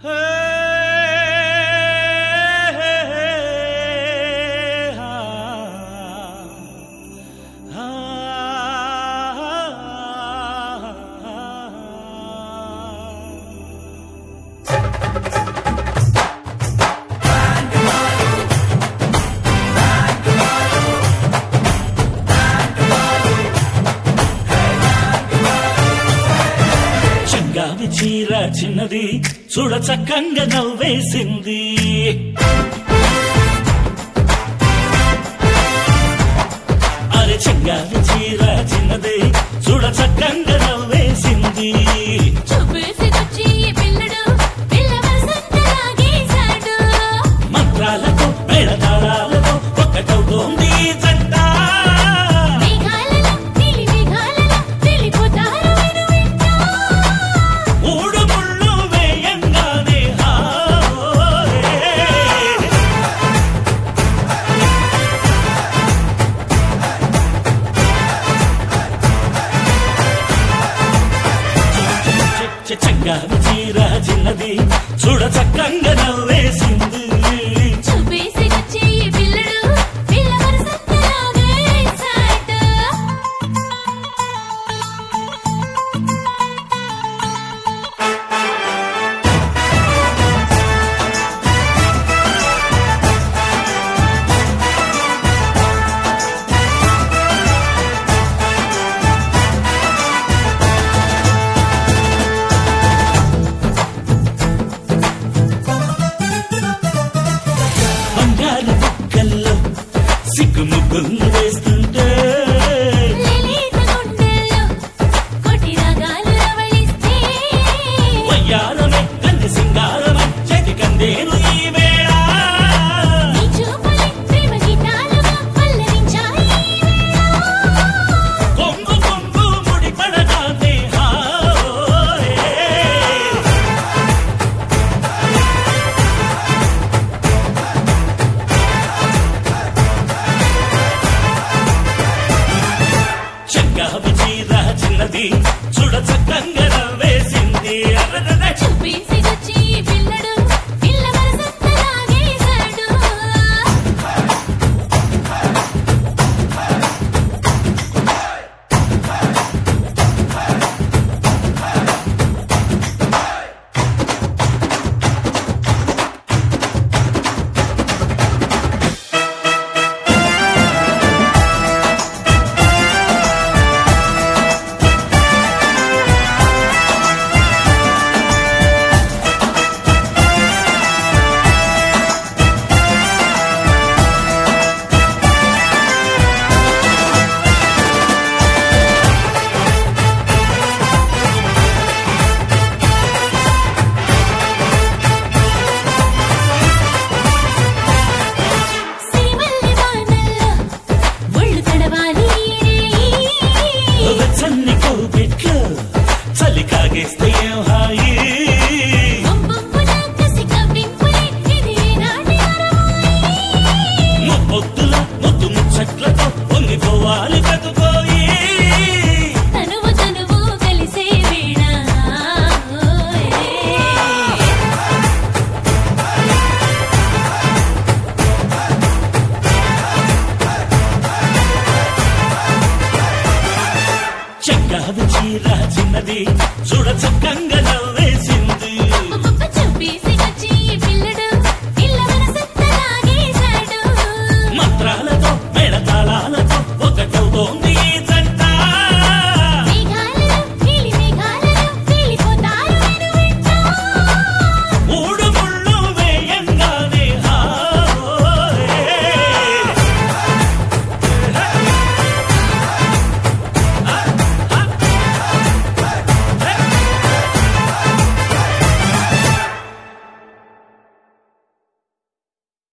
చెంగావి చీర చిన్నది చూడ చక్కంగా నవ్వేసింది అరే చెంగావి చీర చిన్నది చూడ చక్కంగా నవ్వేసింది చూపేసికొచ్చి ఈ పిల్లడు పిల్ల వసంత లాగేశాడు మంత్రాలతో మేళతాళాలతో ఒక్కటవుతోంది ఈ జంట మేఘాలలో నీలి మేఘాలలో వెళ్ళిపోతారు విను వింటూ మూడు ముళ్ళు వేయంగానే హాయ్. చె- చెంగావి చీర చిన్నది చూడ చక్కంగా నవ్వేసింది చూపేసికొచ్చి ఈ పిల్లడు పిల్ల వసంత లాగేశాడు బంగారు బుక్కల్లో సిగ్గు ముగ్గులు వేస్తుంటే లలిత గుండెల్లో కొట్టి రాగాలు రవళిస్తే వయ్యారమే కంది సింగారమే చెటి కందేను ఈ వేళ నీ చూపులే ప్రేమ గీతాలుగా పల్లవించాయి ఈ వేళ. కొంగు కొంగు ముడి పడగానే హాయ్. చెంగావి చీర చిన్నది చూడ చక్కంగా నవ్వేసింది అరరర. చూపేసికొచ్చి ఈ పిల్లడు పిల్ల వరసంత లాగేశాడు సిరిమల్లె వానల్లో ఒళ్ళు తడవాలి రే. వెచ్చని కోపిట్లు చలి కాగేస్తే ఏం హాయి బొంబొంబున కసి కవ్వింపులే ఇది నాటి అరవాయి. ముప్పొత్తుల ముద్దు ముచ్చట్లతో పొంగిపోవాలి కతుకోయి తనువు తనువు కలిసే వేళ ఓయ్. చెంగావి చీర చిన్నది చూడ చక్కంగా నవ్వేసింది అబ్బబ్బ చూపేసికొచ్చి ఈ పిల్లడు పిల్ల వరసంత లాగేశాడు మంత్రాలతో మేళతాళాలతో ఒకటవుతోంది